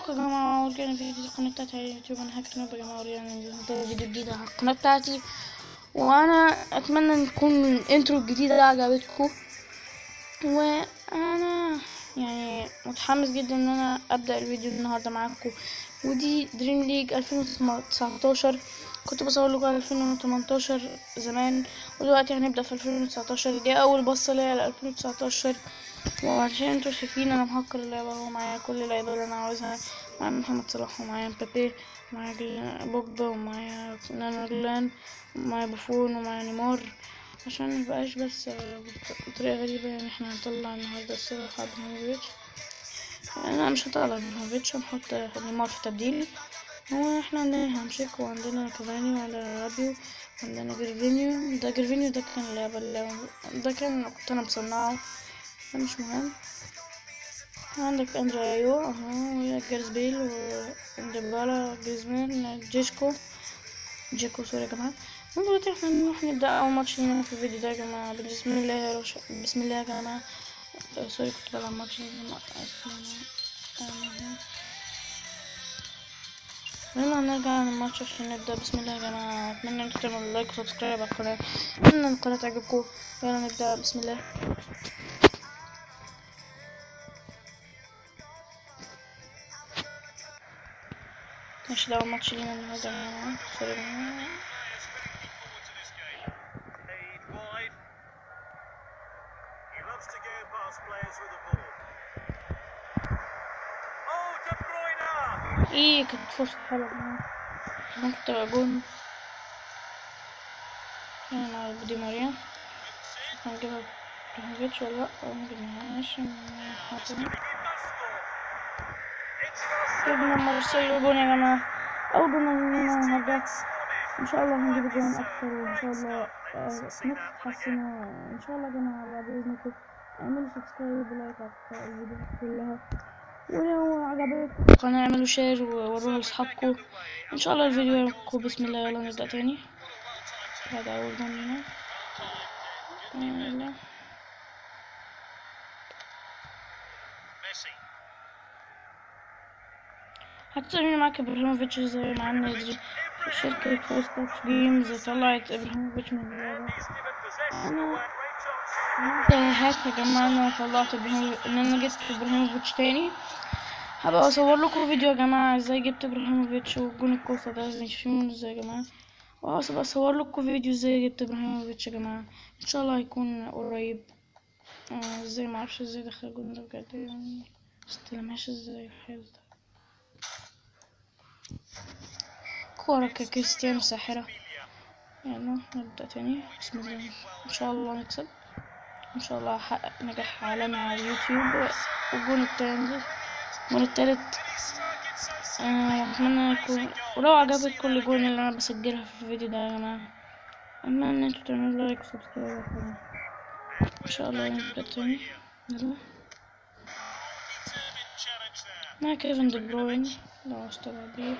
ازيكم يا جماعة ورجعنا فيديو جديد القناة بتاعتي على اليوتيوب انا هاك نوب يا جماعة ورجعنا ننزل فيديو جديد على القناة بتاعتي وانا اتمنى ان تكون الانترو الجديدة عجبتكم وانا يعني متحمس جدا ان انا ابدأ الفيديو النهاردة معاكم ودي دريم ليج 2019 كنت بصور لكم 2018 زمان ودلوقتي هنبدأ في 2019 دي اول بصة ليا ل 2019 وعشان انتوا شايفين انا مهكر اللعبة اهو معايا كل اللعيبة اللي انا عاوزها معايا محمد صلاح ومعايا مبابي ومعايا جل- بوجبا ومعايا نانو جلان ومعايا بوفون ومعايا نيمار عشان مبقاش بس بطريقة غريبة يعني احنا هنطلع النهاردة الصراحة ابراهيموفيتش انا مش هطلع ابراهيموفيتش هنحط نيمار في تبديل هو احنا عندنا هامشيك وعندنا كافاني وعندنا رابيو وعندنا جرفينيو ده جرفينيو ده كان اللعبة اللي ده كان كنت انا مصنعه ده مش مهم عندك اندرا ايو اهو جارس بيل وديبالا جريزمان جيشكو جيكو سوري يا جماعة دلوقتي احنا نروح نبدأ أول ماتش لينا في الفيديو ده يا جماعة بسم الله يا روش... بسم الله يا جماعة آه، سوري كنت بلعب ماتش يا جماعة آسف يا جماعة. يلا نرجع للماتش عشان نبدأ بسم الله يا جماعة أتمنى انكم تعملوا لايك وسبسكرايب على القناة أتمنى إن القناة تعجبكم يلا نبدأ بسم الله ماشي ده أول ماتش لينا النهاردة يا جماعة سوري يا جماعة Played wide. He loves to go past players with the ball. Oh, De Bruyne! ايه كانت فرصة حلوة يا جماعة ممكن تبقى جون مع دي ماريا هنجيبها ابراهيموفيتش ولا لأ أو مجبناهاش حاطين It's not جبنا مارسيلو جون يا جماعة أول جون لينا النهاردة إن شاء الله هنجيب جون أكتر وإن شاء الله آه، سميث تحسنوا إن شاء الله يا جماعة بعد إذنكم اعملوا سبسكرايب ولايك على الفيديوهات كلها ولو عجبتكم القناة اعملوا شير ووروها لأصحابكم إن شاء الله الفيديو يعجبكم بسم الله يلا نبدأ تاني هذا أول جون لينا يلا. Messi. هتسألني معاك ابراهيموفيتش زي مع النادي شركة فوستوكس جيمز طلعت ابراهيموفيتش من اللعبة He's given possession أنا away. Great chance. ده هاك يا جماعة إن أنا طلعت ابراهيم إن أنا جبت ابراهيموفيتش تاني هبقى أصور لكم فيديو يا جماعة ازاي جبت ابراهيموفيتش والجون الكوسة ده ازاي شايفينه ازاي يا جماعة وهبقى أصور لكم فيديو ازاي جبت ابراهيموفيتش يا جماعة إن شاء الله هيكون قريب آه، ازاي معرفش ازاي دخل الجون ده بجد يعني مستلمهاش ازاي الحارس ده كورة كريستيانو ساحرة يلا نبدأ تاني بسم الله إن شاء الله نكسب إن شاء الله أحقق نجاح عالمي على اليوتيوب والجون التاني الجون التالت آه، أتمنى يكون ولو عجبك كل جون اللي أنا بسجلها في الفيديو ده يا جماعة أتمنى إن انتوا تعملوا لايك وسبسكرايب على القناة إن شاء الله نبدأ تاني يلا Determined challenge there. مع كيفن دي بروين لو استبعد بيه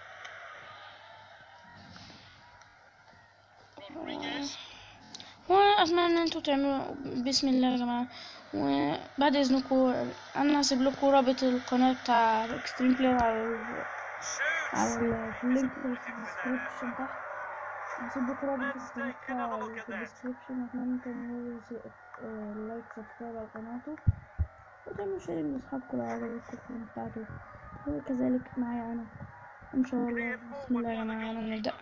Rodriguez. واتمنى ان انتوا تعملوا بسم الله يا جماعه وبعد اذنكم انا هسيب لكم رابط القناه بتاع اكستريم بلاير على ال- Shoots. على ال- في اللينك في الديسكريبشن تحت هسيب لكم رابط القناه بتاع في الديسكريبشن اتمنى تعملوا لايك سبسكرايب على قناته وتعملوا شير لاصحابكم لو عجبتكم القناه بتاعته وكذلك معايا انا ان شاء الله بسم الله يا جماعه يلا نبدا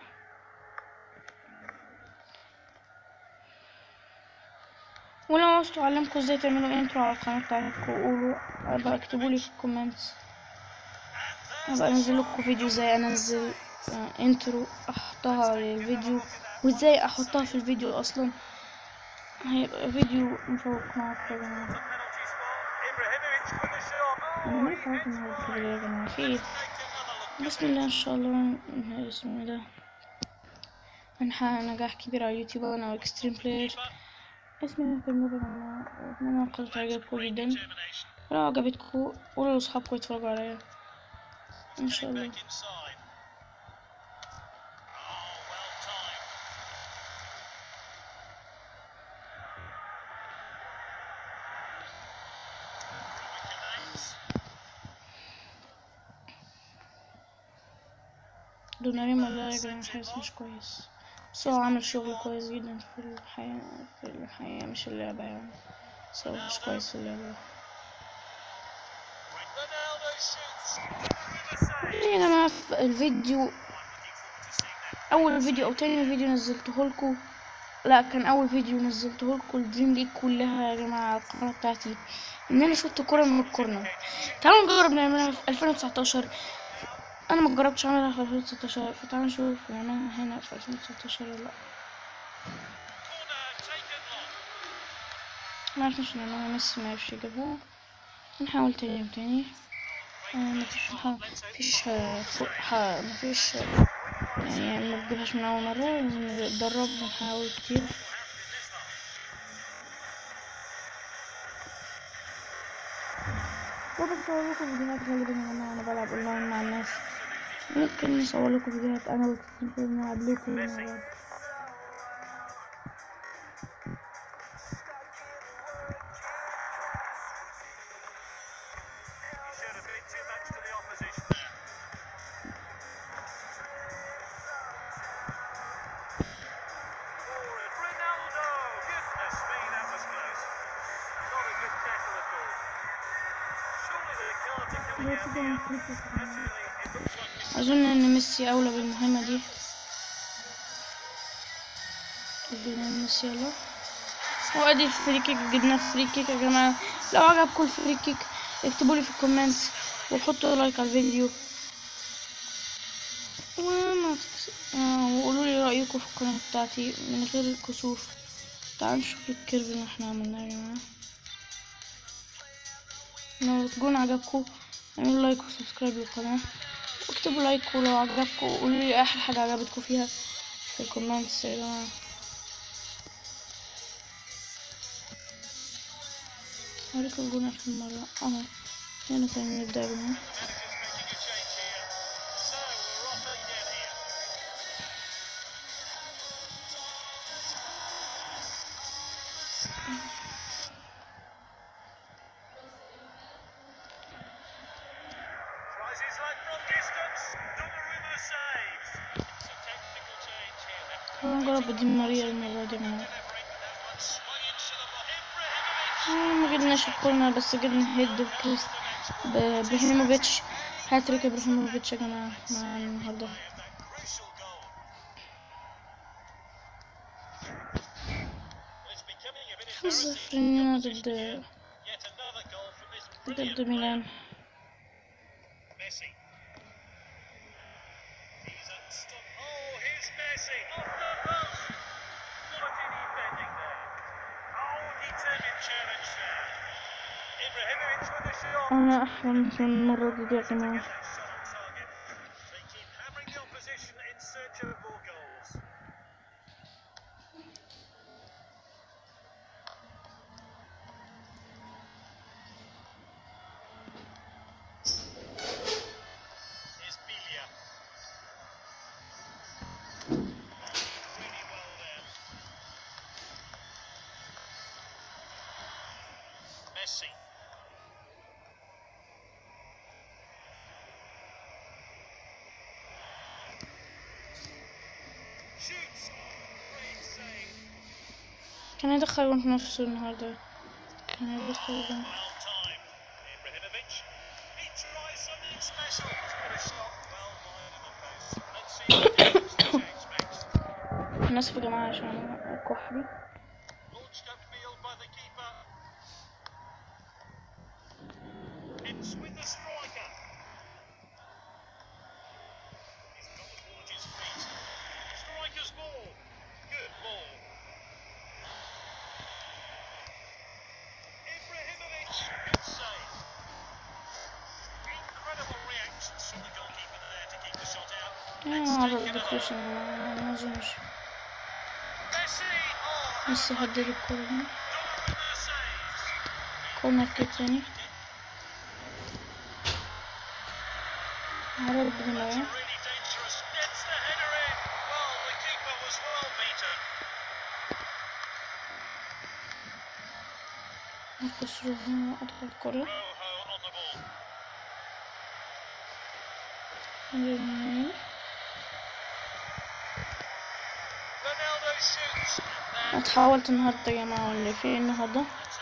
ولو عاوزتوا اعلمكم ازاي تعملوا انترو على القناه بتاعتكم قولوا ابقى اكتبوا لي في الكومنتس ابقى انزل لكم فيديو ازاي انزل آه، انترو احطها للفيديو وازاي احطها في الفيديو اصلا هيبقى فيديو مشوق معاكم يا جماعه Penalty spot. Ibrahimovic with the shot. انا ما خلاص النهارده كده يا جماعه في إيه؟ بسم الله ان شاء الله بسم الله هنحقق نجاح كبير على اليوتيوب انا واكستريم بلاير اسمي في الموبايل انا اتمنى القناه تعجبكم جدا Determination. لو عجبتكم قولوا لاصحابكم يتفرجوا عليا ان شاء الله Back inside. Oh, well timed. From a Canales. دوناريما ده يا جماعة حارس مش كويس بس هو عامل شغل كويس جدا في الحياة في الحياة مش اللعبة يعني بس هو مش كويس في اللعبة Ronaldo shoots. With a save. يا جماعة في الفيديو I'm looking forward to seeing that. أول فيديو أو تاني فيديو نزلته لكم لا كان أول فيديو نزلته لكم الدريم ليج كلها يا جماعة على القناة بتاعتي إن أنا شوت كورة من الكورنر تعالوا نجرب نعملها في 2019 أنا ما جربتش أعملها في 2019 فتعالوا نشوف نعملها هنا في 2019 ولا لأ Corner taken long. ما عرفناش نعملها ميسي ما عرفش يجيبها نحاول تاني وتاني آه، مفيش مفيش آه، فوق- ح- مفيش آه، يعني ما تجيبهاش من أول مرة لازم نتدرب ونحاول كتير وبصور لكم فيديوهات غالبا يا جماعة أنا بلعب أونلاين مع الناس ممكن نصور لكم فيديوهات أنا والتليفون نلعب لكم مع بعض He showed a bit too much to the opposition there. Forward, Ronaldo! Goodness me, that was close. Not a good tackle at all. Surely the cards are coming out here. Actually, it looks like Mr. أظن إن ميسي أولى بالمهمة دي ادينا ميسي يلا وأدي الفري كيك جبنا الفري كيك يا جماعة لو عجبكم الفري كيك اكتبوا لي في الكومنتس وحطوا لايك على الفيديو وما تكس- آه، وقولوا لي رأيكم في القناة بتاعتي من غير كسوف تعالوا نشوف الكيرف اللي احنا عملناه يا جماعة لو تكون عجبكم اعملوا لايك وسبسكرايب للقناة واكتبوا لايك ولو عجبكم قولوا لي احلى حاجة عجبتكم فيها في الكومنتس يا جماعة هوريكم الجون آخر مرة اهو هنا كان نبدأ بنا Tries his luck from distance. Donnarumma saves. It's a technical change here. They're هنجرب دي ماريا المرة دي يا جماعة delivering that one swung into the ball. Ibrahimovic. آه، ما جبناش الكورنر بس جبنا هيد بكريس بإبراهيموفيتش هاتريك إبراهيموفيتش يا جماعة مع النهاردة That crucial goal. Well, it's becoming a bit خمسة embarrassing. صفر إننا ضد Yet another goal from this brilliant ضد ميلان Messi. He's unstoppable. Oh, here's Messi. Off the post. Quality defending there. Oh, determined challenge there. Ibrahimovic with the shot. أنا أحلم من المرة دي يا جماعة Get that shot on target. They keep hammering the opposition in search of more goals. Here's Bilia. Really well there. Messi. Shoots. Great save. كان هيدخل جون في نفسه النهاردة كان هيدخل جون Well timed. Ibrahimovic. He tries something special. He's got a shot well wide of the post. Let's see what happens to James next. أنا آسف يا جماعة عشان الكحلي Launched upfield by the keeper. It's with the striker. He's got the ball at his feet. Striker's ball. Good ball. Ibrahimovic. Good save. Incredible reactions from the goalkeeper there to keep the shot out. أنا عرض دخوش يا جماعة ما أظنش Messi. Oh, ميسي هدد الكورة دي Donnarumma saves. كورنر كيك تاني عرض That's هنا really dangerous. Gets the header in. Well, the keeper was well beaten. ماركوس روحو أدخل الكورة Rojo on the ball. نجيب منين Ronaldo shoots. انا اتحولت النهارده يا جماعه ولا في ايه النهارده That's